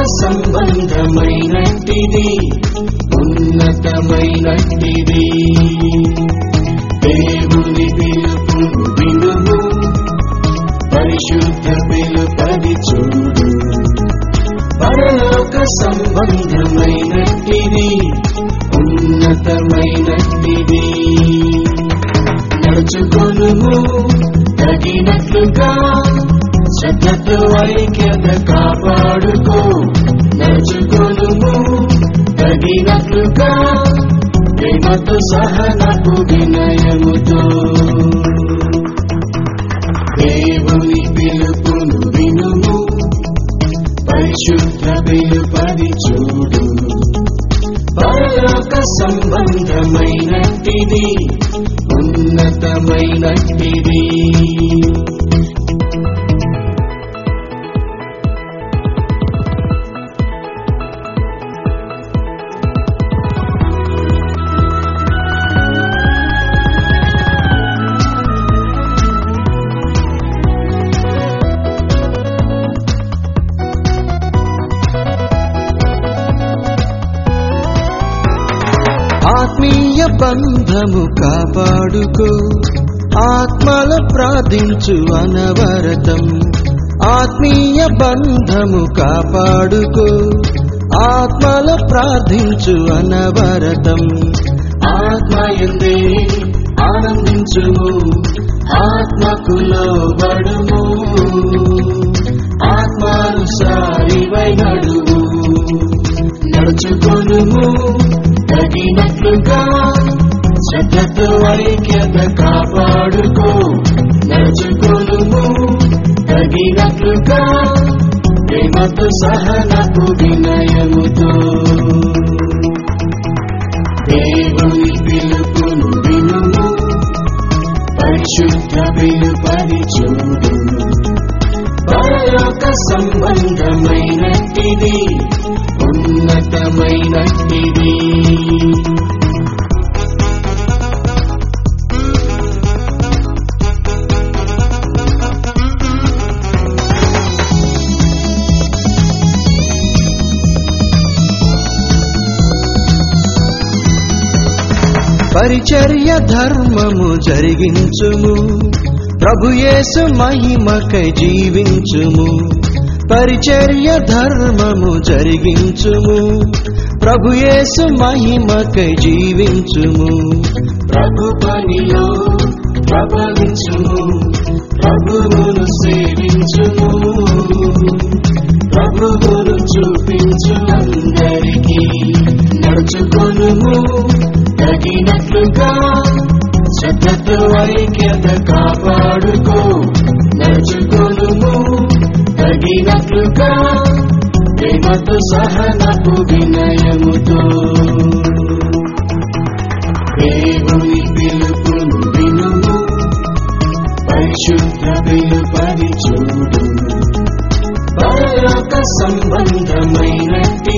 సంబంధమైనటిది ఉన్నతమైనటిది దేవుని పిలుపు వినుము పరిశుద్ధ పిలుపది చూడు పరలోక సంబంధమైనటిది ఉన్నతమైనటిది నడుచుకొనుము తగినట్లుగా శ్రద్ధతో ఐక్యత కాపాడుకో నడుచుకొనుము తగినట్లుగా ప్రేమతో సహనపు వినయముతో దేవుని పిలుపును వినుము పరిశుద్ధ పిలుపది చూడు పరలోక సంబంధమైనటిది ఉన్నతమైనటిది ఆత్మీయ బంధము కాపాడుకో ఆత్మల ప్రార్థించు అనవరతం ఆత్మీయ బంధము కాపాడుకో ఆత్మల ప్రార్థించు అనవరతం ఆత్మయందే ఆనందించుము ఆత్మకు లోబడుము ఆత్మానుసారివై నడువు నడుచుకొనుము తగినట్లుగా శ్రద్ధతో ఐక్యత కాపాడుకో నడుచుకొనుము తగినట్లుగా ప్రేమతో సహనపు వినయముతో దేవుని పిలుపును వినుము పరిశుద్ధ పిలుపది చూడు పరలోక సంబంధమైనటిది ఉన్నతమైనటిది పరిచర్య ధర్మము జరిగించుము ప్రభుయేసు మహిమకై జీవించుము పరిచర్య ధర్మము జరిగించుము ప్రభుయేసు మహిమకై జీవించుము ప్రభు పనిలో ప్రబలించుము ప్రభువును సేవించుము ప్రభువును చూపించు అందరికీ నడుచుకొనుము తగినట్లుగా శ్రద్ధతో ఐక్యత కాపాడుకో నడుచుకొనుము తగినట్లుగా ప్రేమతో సహనపు వినయముతో దేవుని పిలుపును వినుము పరిశుద్ధ పిలుపది చూడు పరలోక సంబంధమైనటి